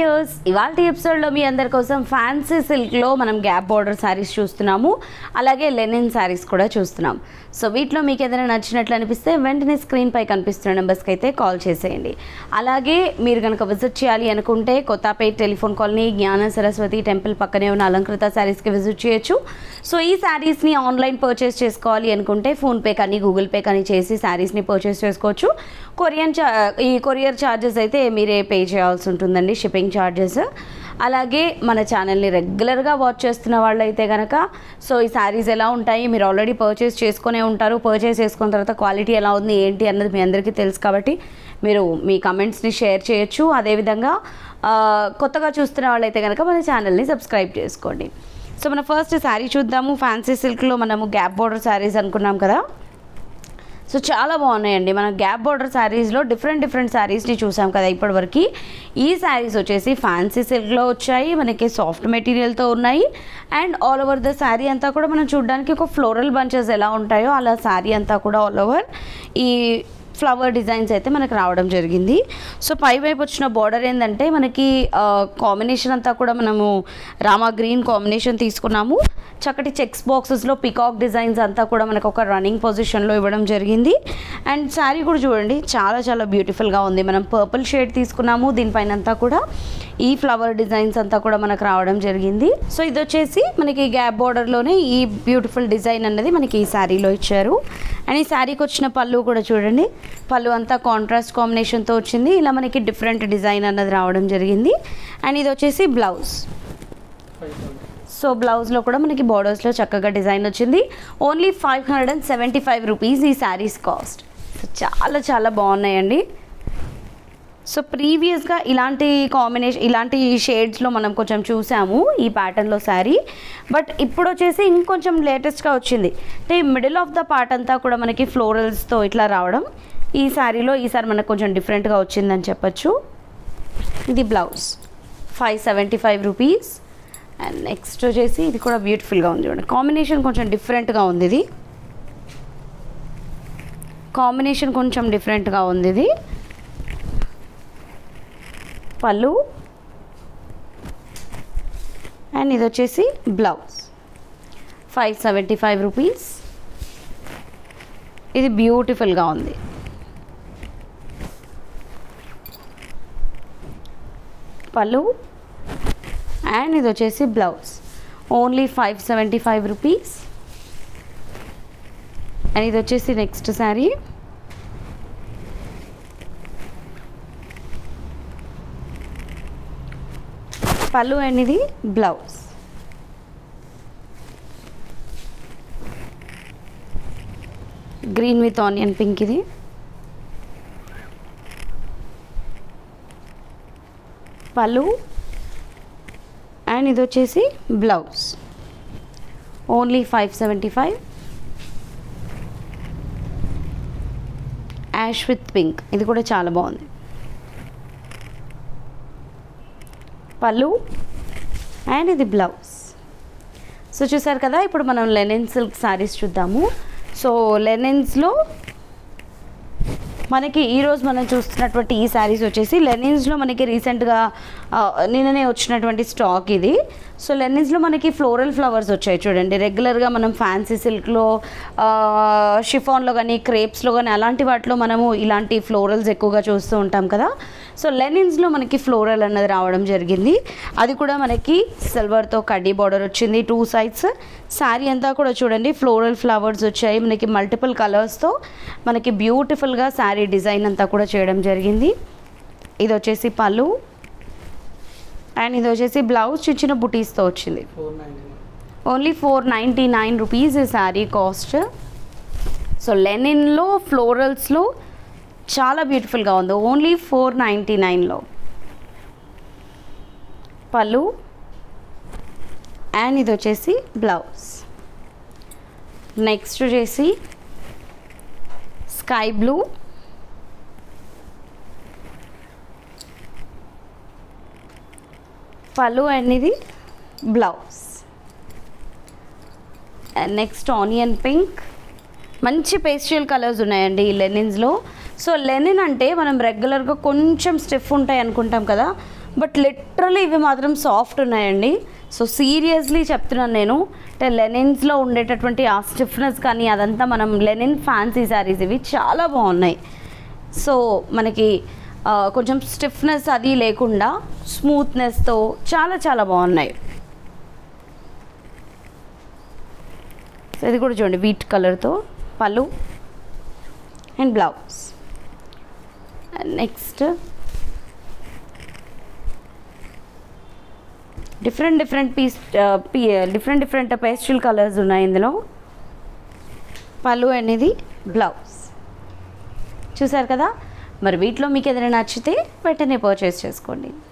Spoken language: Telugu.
వ్యూయర్స్ ఇవాళ ఎపిసోడ్లో మీ అందరి కోసం ఫ్యాన్సీ సిల్క్లో మనం గ్యాప్ బార్డర్ శారీస్ చూస్తున్నాము అలాగే లెనిన్ శారీస్ కూడా చూస్తున్నాం సో వీటిలో మీకు ఏదైనా నచ్చినట్లు అనిపిస్తే వెంటనే స్క్రీన్ పై కనిపిస్తున్న నెంబర్స్కి అయితే కాల్ చేసేయండి అలాగే మీరు కనుక విజిట్ చేయాలి అనుకుంటే కొత్తపేట్ టెలిఫోన్ కాలనీ జ్ఞాన సరస్వతి టెంపుల్ పక్కనే ఉన్న అలంకృత శారీస్కి విజిట్ చేయొచ్చు సో ఈ శారీస్ని ఆన్లైన్ పర్చేస్ చేసుకోవాలి అనుకుంటే ఫోన్పే కానీ గూగుల్ పే కానీ చేసి శారీస్ని పర్చేస్ చేసుకోవచ్చు కొరియన్ చా ఈ కొరియర్ ఛార్జెస్ అయితే మీరే పే చేయాల్సి ఉంటుందండి షిప్పింగ్ ఛార్జెస్ అలాగే మన ఛానల్ని రెగ్యులర్గా వాచ్ చేస్తున్న వాళ్ళైతే కనుక సో ఈ శారీస్ ఎలా ఉంటాయి మీరు ఆల్రెడీ పర్చేస్ చేసుకునే ఉంటారు పర్చేస్ చేసుకున్న తర్వాత క్వాలిటీ ఎలా ఉంది ఏంటి అన్నది మీ అందరికీ తెలుసు కాబట్టి మీరు మీ కమెంట్స్ని షేర్ చేయొచ్చు అదేవిధంగా ఆ, కొత్తగా చూస్తున్న వాళ్ళైతే కనుక మన ఛానల్ని సబ్స్క్రైబ్ చేసుకోండి సో మన ఫస్ట్ శారీ చూద్దాము ఫ్యాన్సీ సిల్క్లో మనము గ్యాప్ బార్డర్ శారీస్ అనుకున్నాం కదా సో చాలా బాగున్నాయండి మనం గ్యాప్ బార్డర్ శారీస్లో డిఫరెంట్ డిఫరెంట్ శారీస్ని చూసాం కదా ఇప్పటివరకు ఈ శారీస్ వచ్చేసి ఫ్యాన్సీ సిల్క్లో వచ్చాయి మనకి సాఫ్ట్ మెటీరియల్తో ఉన్నాయి and all over the sari అంతా కూడా మనం చూడడానికి ఒక ఫ్లోరల్ బంచెస్ ఎలా ఉంటాయో అలా శారీ అంతా కూడా ఆల్ ఓవర్ ఈ ఫ్లవర్ డిజైన్స్ అయితే మనకు రావడం జరిగింది సో పై వైపు వచ్చిన బార్డర్ ఏంటంటే మనకి కాంబినేషన్ అంతా కూడా మనము రామా గ్రీన్ కాంబినేషన్ తీసుకున్నాము చక్కటి చెక్స్ బాక్సెస్లో పికాక్ డిజైన్స్ అంతా కూడా మనకు ఒక రన్నింగ్ పొజిషన్లో ఇవ్వడం జరిగింది అండ్ శారీ కూడా చూడండి చాలా చాలా బ్యూటిఫుల్గా ఉంది మనం పర్పుల్ షేడ్ తీసుకున్నాము దీనిపైన అంతా కూడా ఈ ఫ్లవర్ డిజైన్స్ అంతా కూడా మనకు రావడం జరిగింది సో ఇది వచ్చేసి మనకి గ్యాప్ బార్డర్లోనే ఈ బ్యూటిఫుల్ డిజైన్ అన్నది మనకి ఈ శారీలో ఇచ్చారు అండ్ ఈ శారీకి వచ్చిన పళ్ళు కూడా చూడండి పళ్ళు అంతా కాంట్రాస్ట్ కాంబినేషన్తో వచ్చింది ఇలా మనకి డిఫరెంట్ డిజైన్ అన్నది రావడం జరిగింది అండ్ ఇది వచ్చేసి బ్లౌజ్ సో బ్లౌజ్లో కూడా మనకి బార్డర్స్లో చక్కగా డిజైన్ వచ్చింది only five hundred and seventy five rupees ఈ శారీస్ కాస్ట్ సో చాలా చాలా బాగున్నాయండి సో ప్రీవియస్గా ఇలాంటి కాంబినేషన్ ఇలాంటి షేడ్స్లో మనం కొంచెం చూసాము ఈ ప్యాటర్న్లో శారీ బట్ ఇప్పుడు వచ్చేసి ఇంకొంచెం లేటెస్ట్గా వచ్చింది అంటే మిడిల్ ఆఫ్ ద పార్ట్ అంతా కూడా మనకి ఫ్లోరల్స్తో ఇట్లా రావడం ఈ శారీలో ఈసారి మనకు కొంచెం డిఫరెంట్గా వచ్చిందని చెప్పచ్చు ఇది blouse five seventy five rupees and next వచ్చేసి ఇది కూడా బ్యూటిఫుల్గా ఉంది చూడండి కాంబినేషన్ కొంచెం డిఫరెంట్గా ఉంది ఇది కాంబినేషన్ కొంచెం డిఫరెంట్గా ఉంది ఇది పళ్ళు అండ్ ఇది వచ్చేసి blouse five seventy five rupees ఇది బ్యూటిఫుల్గా ఉంది పళ్ళు అండ్ ఇది వచ్చేసి blouse only five seventy five rupees and ఇది వచ్చేసి నెక్స్ట్ శారీ పళ్ళు అండ్ ఇది blouse green with onion pink ఇది పళ్ళు అండ్ ఇది వచ్చేసి blouse only five seventy five ash with pink ఇది కూడా చాలా బాగుంది పళ్ళు అండ్ ఇది బ్లౌజ్ సో చూసారు కదా ఇప్పుడు మనం లెనిన్ సిల్క్ శారీస్ చూద్దాము సో లెనిన్స్లో మనకి ఈరోజు మనం చూస్తున్నటువంటి ఈ శారీస్ వచ్చేసి లెనిన్స్లో మనకి రీసెంట్గా ఆ, నిన్ననే వచ్చినటువంటి స్టాక్ ఇది సో లెనిన్స్లో మనకి ఫ్లోరల్ ఫ్లవర్స్ వచ్చాయి చూడండి రెగ్యులర్గా మనం ఫ్యాన్సీ సిల్క్లో షిఫాన్లో కానీ క్రేప్స్లో కానీ అలాంటి వాటిలో మనము ఇలాంటి ఫ్లోరల్స్ ఎక్కువగా చూస్తూ ఉంటాం కదా సో లెనిన్స్లో మనకి ఫ్లోరల్ అన్నది రావడం జరిగింది అది కూడా మనకి సిల్వర్తో కడ్డీ బార్డర్ వచ్చింది టూ సైడ్స్ శారీ అంతా కూడా చూడండి ఫ్లోరల్ ఫ్లవర్స్ వచ్చాయి మనకి మల్టిపుల్ కలర్స్తో మనకి బ్యూటిఫుల్గా శారీ డిజైన్ అంతా కూడా చేయడం జరిగింది ఇది వచ్చేసి పళ్ళు అండ్ ఇది వచ్చేసి బ్లౌజ్ చిన్న చిన్న బుటీస్తో వచ్చింది four ninety only four ninety nine rupees ఈ శారీ కాస్ట్ సో లెనిన్లో ఫ్లోరల్స్లో చాలా బ్యూటిఫుల్గా ఉంది ఓన్లీ ఫోర్ నైంటీ నైన్లో పళ్ళు అండ్ ఇది వచ్చేసి బ్లౌజ్ నెక్స్ట్ వచ్చేసి స్కై బ్లూ పళ్ళు అండ్ ఇది బ్లౌజ్ నెక్స్ట్ ఆనియన్ పింక్ మంచి పేస్టియల్ కలర్స్ ఉన్నాయండి ఈ లెనిన్స్లో సో లెనిన్ అంటే మనం రెగ్యులర్గా కొంచెం స్టిఫ్ ఉంటాయి అనుకుంటాం కదా బట్ లిటరలీ ఇవి మాత్రం సాఫ్ట్ ఉన్నాయండి సో సీరియస్లీ చెప్తున్నాను నేను అంటే లెనిన్స్లో ఉండేటటువంటి ఆ స్టిఫ్నెస్ కానీ అదంతా మనం లెనిన్ ఫ్యాన్సీ శారీస్ ఇవి చాలా బాగున్నాయి సో మనకి ఆ, కొంచెం స్టిఫ్నెస్ అది లేకుండా స్మూత్నెస్తో చాలా చాలా బాగున్నాయి సో ఇది కూడా చూడండి వీట్ కలర్తో పళ్ళు and blouse next different different piece different different pastel colours ఉన్నాయి ఇందులో పళ్ళు అనేది బ్లౌజ్ చూసారు కదా మరి వీటిలో మీకు ఏదైనా నచ్చితే వెంటనే పర్చేస్ చేసుకోండి